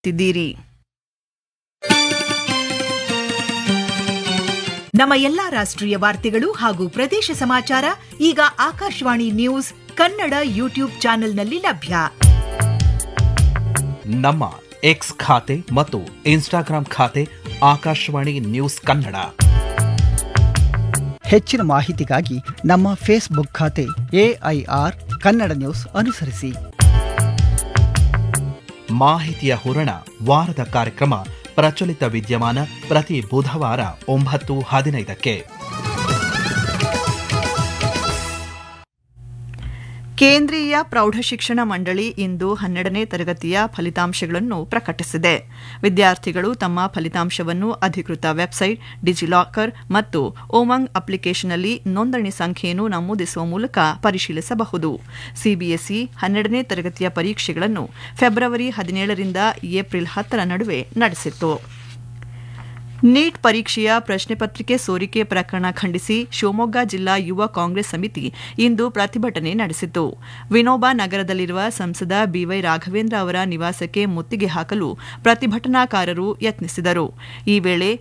ತಿದ್ದೀರಿ ನಮ್ಮ ಎಲ್ಲಾ ರಾಷ್ಟ್ರೀಯ ವಾರ್ತೆಗಳು ಹಾಗೂ ಪ್ರದೇಶ ಸಮಾಚಾರ ಈಗ ಆಕಾಶವಾಣಿ ನ್ಯೂಸ್ ಕನ್ನಡ ಯೂಟ್ಯೂಬ್ ಚಾನೆಲ್ನಲ್ಲಿ ಲಭ್ಯ ನಮ್ಮ ಎಕ್ಸ್ ಖಾತೆ ಮತ್ತು ಇನ್ಸ್ಟಾಗ್ರಾಂ ಖಾತೆ ಆಕಾಶವಾಣಿ ನ್ಯೂಸ್ ಕನ್ನಡ ಹೆಚ್ಚಿನ ಮಾಹಿತಿಗಾಗಿ ನಮ್ಮ ಫೇಸ್ಬುಕ್ ಖಾತೆ ಎಐಆರ್ ಕನ್ನಡ ನ್ಯೂಸ್ ಅನುಸರಿಸಿ ಮಾಹಿತಿಯ ಹೂರಣ ವಾರದ ಕಾರ್ಯಕ್ರಮ ಪ್ರಚಲಿತ ವಿದ್ಯಮಾನ ಪ್ರತಿ ಬುಧವಾರ ಒಂಬತ್ತು ಹದಿನೈದಕ್ಕೆ ಕೇಂದ್ರೀಯ ಪ್ರೌಢಶಿಕ್ಷಣ ಮಂಡಳಿ ಇಂದು ಹನ್ನೆರಡನೇ ತರಗತಿಯ ಫಲಿತಾಂಶಗಳನ್ನು ಪ್ರಕಟಿಸಿದೆ ವಿದ್ಯಾರ್ಥಿಗಳು ತಮ್ಮ ಫಲಿತಾಂಶವನ್ನು ಅಧಿಕೃತ ವೆಬ್ಸೈಟ್ ಡಿಜಿಲಾಕರ್ ಮತ್ತು ಉಮಂಗ್ ಅಪ್ಲಿಕೇಶನ್ನಲ್ಲಿ ನೋಂದಣಿ ಸಂಖ್ಯೆಯನ್ನು ನಮೂದಿಸುವ ಮೂಲಕ ಪರಿಶೀಲಿಸಬಹುದು ಸಿಬಿಎಸ್ಇ ಹನ್ನೆರಡನೇ ತರಗತಿಯ ಪರೀಕ್ಷೆಗಳನ್ನು ಫೆಬ್ರವರಿ ಹದಿನೇಳರಿಂದ ಏಪ್ರಿಲ್ ಹತ್ತರ ನಡುವೆ ನಡೆಸಿತ್ತು ನೀಟ್ ಪರೀಕ್ಷೆಯ ಪ್ರಶ್ನೆ ಪತ್ರಿಕೆ ಸೋರಿಕೆ ಪ್ರಕರಣ ಖಂಡಿಸಿ ಶಿವಮೊಗ್ಗ ಜಿಲ್ಲಾ ಯುವ ಕಾಂಗ್ರೆಸ್ ಸಮಿತಿ ಇಂದು ಪ್ರತಿಭಟನೆ ನಡೆಸಿತು ವಿನೋಬಾ ನಗರದಲ್ಲಿರುವ ಸಂಸದ ಬಿವೈ ರಾಘವೇಂದ್ರ ಅವರ ನಿವಾಸಕ್ಕೆ ಮುತ್ತಿಗೆ ಹಾಕಲು ಪ್ರತಿಭಟನಾಕಾರರು ಯತ್ನಿಸಿದರು ಈ ವೇಳೆ